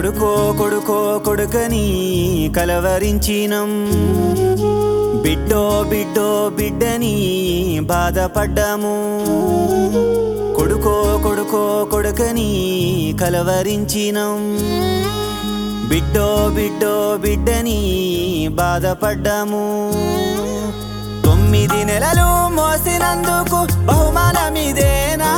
కొడుకో కొడుకో కొడుకని కలవరించినం బిడ్డో బిడ్డో బిడ్డని బాధపడ్డాము కొడుకో కొడుకో కొడుకని కలవరించినం బిడ్డో బిడ్డో బిడ్డని బాధపడ్డాము తొమ్మిది నెలలు మోసినందుకు బహుమానమిదేనా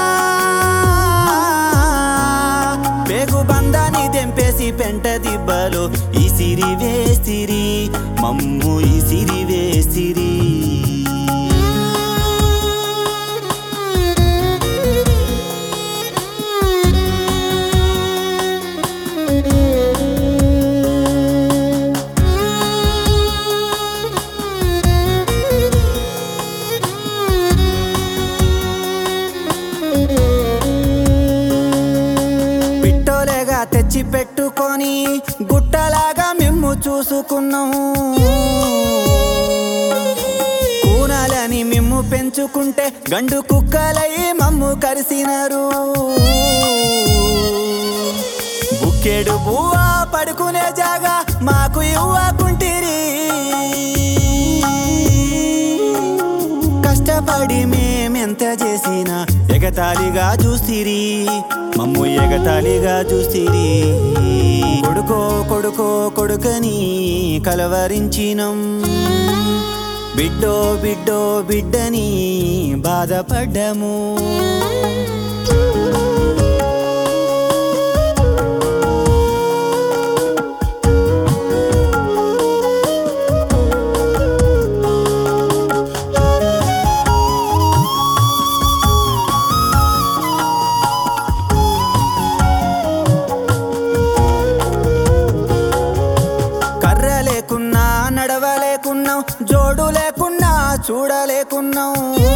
పేగు బంధాన్ని తెంపేసి పెంట దిబ్బలు ఈ సిరి వేసిరి మమ్ము ఈ సిరి వేసిరి పిట్టోలేగా తెచ్చి పెట్టుకొని గుట్టలాగా మిమ్ము చూసుకున్నాం కూనాలని మిమ్ము పెంచుకుంటే గండు కుక్కలై మమ్ము కరిసినారు బుక్కెడు బువ్వా పడుకునే జాగా మాకు ఇవ్వకుంటిరి కష్టపడి మేమెంత చేసినా ఎగతాళిగా చూసిరి మమ్ము ఎగతాళిగా చూసిరి కొడుకో కొడుకో కొడుకని కలవరించినం బిడ్డో బిడ్డో బిడ్డని బాధపడ్డము కర్ర లేకున్నా నడవలేకున్నాం జోడు లేకున్నా చూడలేకున్నాం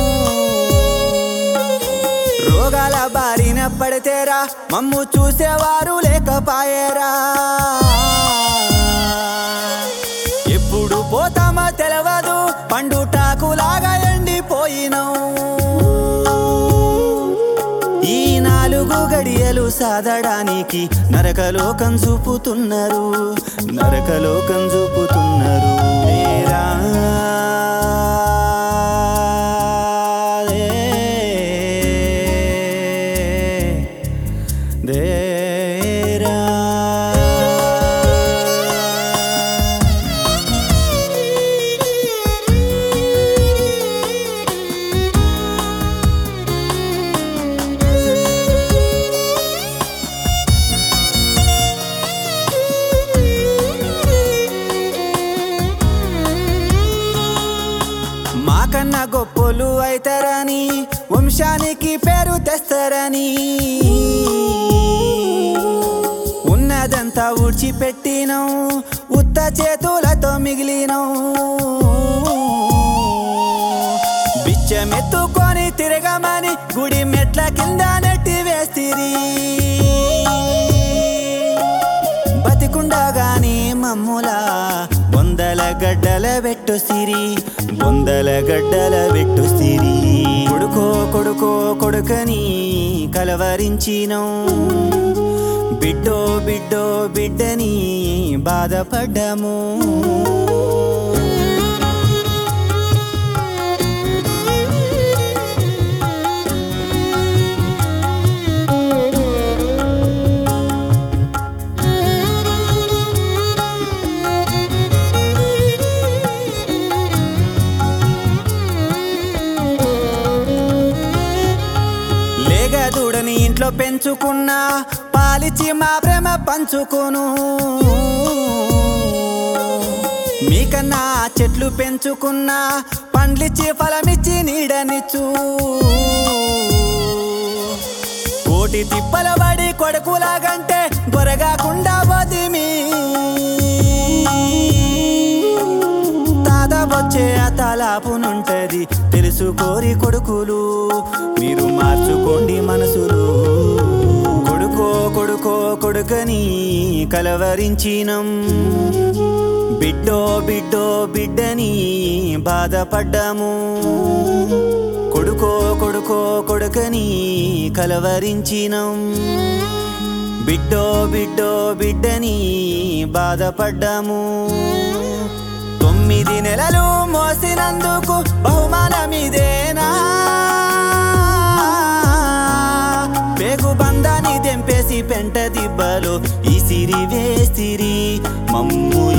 రోగాల బారిన పడితేరా మమ్ము చూసేవారు లేకపాయేరా ఎప్పుడు పోతామో తెలవదు పండుటాకులాగా ఎండిపోయినాం ఈ నాలుగు గడియలు సాధడానికి నరకలోకం చూపుతున్నారు నరకలోకం చూపుతున్నారు లేరా దేరా మాకన్నా గొప్పలు అవుతారని వంశానికి పేరు తెస్తారని ఉన్నదంతా ఊడ్చిపెట్టినం ఉత్త చేతులతో మిగిలినం బిచ్చమెత్తుకొని తిరగమని గుడి మెట్ల కింద నెట్టి వేస్తిరి బతికుండగాని మమ్ములా బొందల గడ్డల పెట్టు సిరి బొందల గడ్డల పెట్టు సిరి కొడుకో కొడుకో కొడుకని కలవరించినం బిడ్డో బిడ్డో బిడ్డని బాధపడ్డాము లేగదూడని ఇంట్లో పెంచుకున్నా పాలిచి మా ప్రేమ పంచుకోను మీకన్నా చెట్లు పెంచుకున్నా పండ్లిచ్చి ఫలమిచ్చి నీడనిచ్చు కోటి తిప్పల పడి కొడుకులాగంటే గొరగాకుండా పోతిమి తాత వచ్చే ఆ తలాపునుంటది తెలుసుకోరి కొడుకులు మీరు మార్చుకోండి మనసులు కొడుకో కొడుకో కొడుకని కలవరించినం బిడ్డో బిడ్డో బిడ్డని బాధపడ్డాము కొడుకో కొడుకో కొడుకని కలవరించినం బిడ్డో బిడ్డో బిడ్డని బాధపడ్డాము తొమ్మిది నెలలు మోసినందుకు బహుమానమిదేనా పేగు బంధాన్ని తెంపేసి పెంట దిబ్బలు ఈ సిరి వేసిరి మమ్ము